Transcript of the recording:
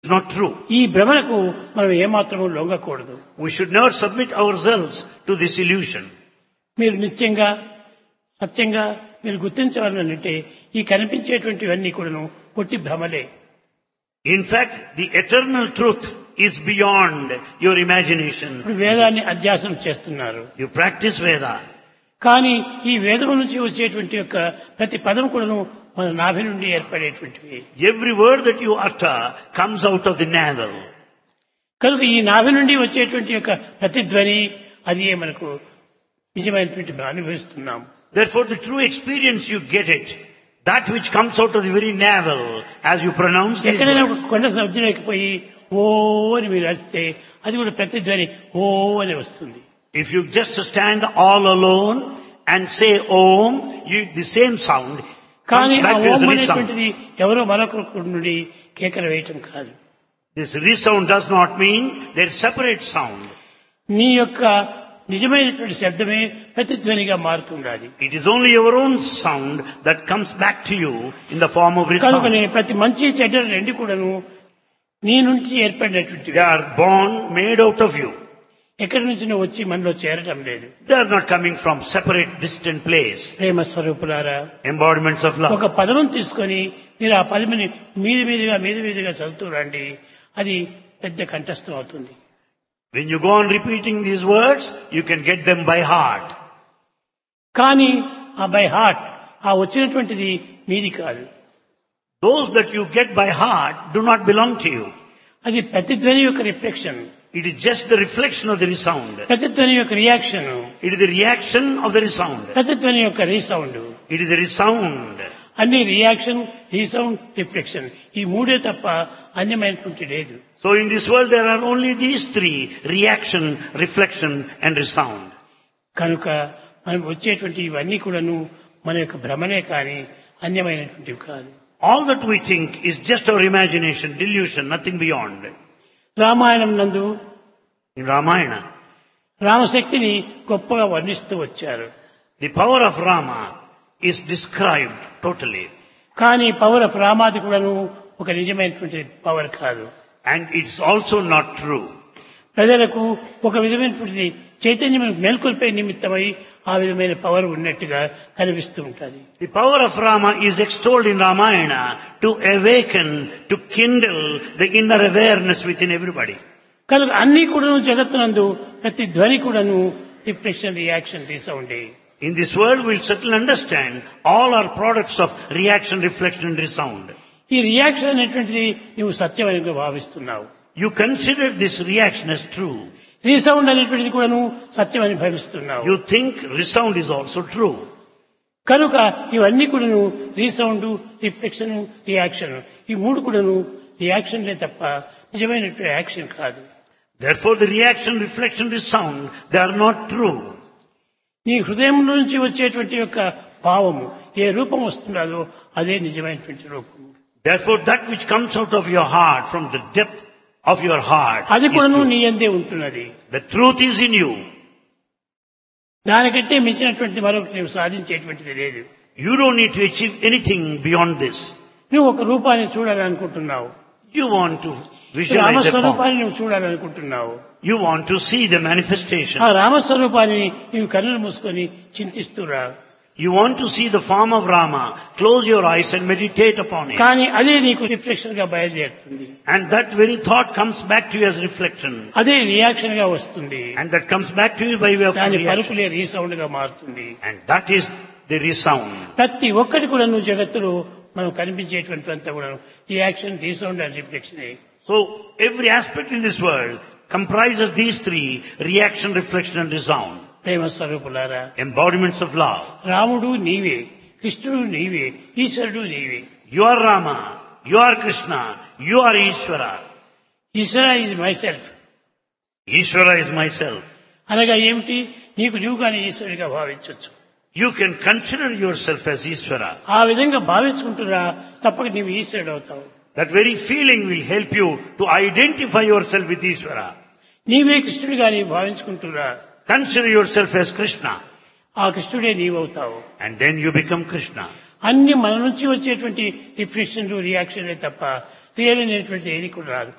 not true. ఈ భ్రమలకు మనం ఏమాత్రము లొంగకూడదు We should never submit ourselves to this illusion. మీరు నిత్యంగా సత్యంగా మీరు గుర్తించవాలంటే ఈ కనిపించేటువంటివన్నీ కూడాను పొట్టి భ్రమలే In fact, the eternal truth is beyond your imagination. ఇప్పుడు వేదాన్ని అధ్యాసనం చేస్తున్నారు You practice Veda. కానీ ఈ వేదం నుంచి వచ్చేటువంటి యొక్క ప్రతి పదం కూడాను మన నాభి నుండి ఏర్పడేటువంటివి Every word that you utter comes out of the navel. కనుక ఈ నాభి నుండి వచ్చేటువంటి యొక్క ప్రతిధ్వని అది మనకు నిజమైనటువంటి మనం అనుభవిస్తున్నాం Therefore, the true experience you get it. That which comes out of the very navel as you pronounce these ఎక్కడైనా words. ఒక కొండ సముద్రంలోకి పోయి ఓ అని మీరు అరిస్తే అది కూడా ప్రతిధ్వని ఓ అని వస్తుంది If you just stand all alone and say Om, you, the same sound కానీ comes ఆ back to you as Om a resound. అనేటువంటిది ఎవరో మరొకరి నుండి కేకలు వేయటం కాదు This resound does not mean there is separate sound. నీ యొక్క నిజమైనటువంటి శబ్దమే ప్రతిధ్వనిగా మారుతుండాలి It is only your own sound that comes back to you in the form of resound. కనుకనే ప్రతి మంచి చెడ్డ రెండు కూడాను నీ నుంచి ఏర్పడినటువంటివి They are born, made out of you. ఎక్కడి నుంచి వచ్చి మనలో చేరటం లేదు They are not coming from separate, distant place. ప్రేమ స్వరూపులారా Embodiments of love. ఒక పదం తీసుకొని మీరు ఆ పదమిని మీది మీదిగా మీది మీదిగా చదువుతూ రండి అది పెద్ద కంఠస్థం అవుతుంది When you go on repeating these words, you can get them by heart. కానీ ఆ బై హార్ట్ ఆ వచ్చినటువంటిది మీది కాదు Those that you get by heart do not belong to you. అది ప్రతిధ్వని యొక్క reflection It is just the reflection of the resound. ప్రతిధ్వని యొక్క reaction It is the reaction of the resound. ప్రతిధ్వని యొక్క resound It is the resound. అన్ని reaction resound reflection ఈ మూడే తప్ప అన్యమైనటువంటి లేదు So in this world there are only these three, reaction, reflection and resound. కనుక మనం వచ్చేటువంటి ఇవన్నీ కూడాను మన యొక్క భ్రమనే కానీ అన్యమైనటువంటివి కాదు All that we think is just our imagination, delusion, nothing beyond. Ramayanam నందు In Ramayana, రామశక్తిని గొప్పగా వర్ణిస్తూ వచ్చారు the power of Rama is described totally. కానీ పవర్ ఆఫ్ రామాది కూడాను ఒక నిజమైనటువంటి పవర్ కాదు And it's also not true. ప్రజలకు ఒక విధమైనటువంటి చైతన్యం మేల్కొల్పే నిమిత్తమై ఆ విధమైన పవర్ ఉన్నట్టుగా కనిపిస్తూ ఉంటుంది The power of Rama is extolled in Ramayana to awaken, to kindle the inner awareness within everybody. కనుక అన్ని కూడాను జగత్తునందు ప్రతి ధ్వని కూడాను రిఫ్లెక్షన్ రియాక్షన్ రీసౌండే In this world we'll certainly understand all are products of reaction, reflection and resound. ఈ reaction అనేటువంటిది నువ్వు సత్యమని భావిస్తున్నావు You consider this reaction as true. Resound అనేటువంటిది కూడాను సత్యమని భావిస్తున్నావు You think resound is also true. కనుక ఇవన్నీ కూడాను రీసౌండ్ రిఫ్లెక్షన్ రియాక్షన్ ఈ మూడు కూడాను రియాక్షన్లే తప్ప నిజమైనటువంటి యాక్షన్ కాదు Therefore the reaction, reflection, resound, they are not true. నీ హృదయంలో నుంచి వచ్చేటువంటి యొక్క భావము ఏ రూపం వస్తున్నదో అదే నిజమైనటువంటి రూపము Therefore that which comes out of your heart, from the depth of your heart, అది is కూడాను true. నీ అందే ఉంటున్నది the truth is in you. దానికంటే మించినటువంటి మరొకటి నువ్వు సాధించేటువంటిది లేదు You don't need to achieve anything beyond this. నువ్వు ఒక రూపాన్ని చూడాలనుకుంటున్నావు You want to visualize a form. రామస్వరూపాన్ని నువ్వు చూడాలనుకుంటున్నావు You want to see the manifestation. ఆ రామస్వరూపాన్ని నీవు కన్నులు మూసుకొని చింతిస్తురా You want to see the form of Rama. Close your eyes and meditate upon it. కానీ అదే నీకు రిఫ్లెక్షన్ గా బయలుదేరుతుంది And that very thought comes back to you as reflection. అదే రియాక్షన్ గా వస్తుంది And that comes back to you by way of దాని reaction. పలుకులే రీసౌండ్ గా మారుతుంది And that is the resound. ప్రతి ఒక్కటి కూడా నువ్వు జగత్తులో మనం కనిపించేటువంటి అంతా కూడా reaction resound and reflection So every aspect in this world comprises these three, reaction, reflection and resound. ప్రేమ స్వరూపులారా Embodiments of love. రాముడు నీవే కృష్ణుడు నీవే ఈశ్వరుడు నీవే You are Rama. You are Krishna. You are Ishvara. Ishvara is my self Ishvara is myself. అనగా ఏమిటి నీకు నీవుగానే ఈశ్వరుడిగా భావించవచ్చు You can consider yourself as Ishvara. ఆ విధంగా భావించుకుంటున్నా తప్పక నీవు ఈశ్వరుడు అవుతావు That very feeling will help you to identify yourself with Ishvara. నీవే కృష్ణుడిగా నీవు భావించుకుంటున్నా Consider yourself as Krishna. ఆ కృష్ణుడే నీవవుతావు And then you become Krishna. అన్ని మన నుంచి వచ్చేటువంటి రిఫ్లెక్షన్లు రియాక్షన్లే తప్ప రియల్ అనేటువంటి ఏది కూడా రాదు